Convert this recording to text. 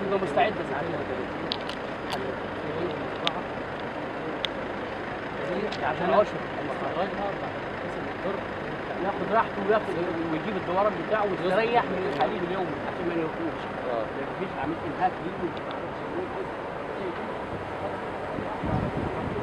تبقى مستعده ساعتها عشان اشرب يخرجها ياخد راحته وياخد ويجيب الدوران بتاعه ويستريح من الحليب اليومي عشان ما يوقفوش اه ما يجيش عمليه انهاك ليه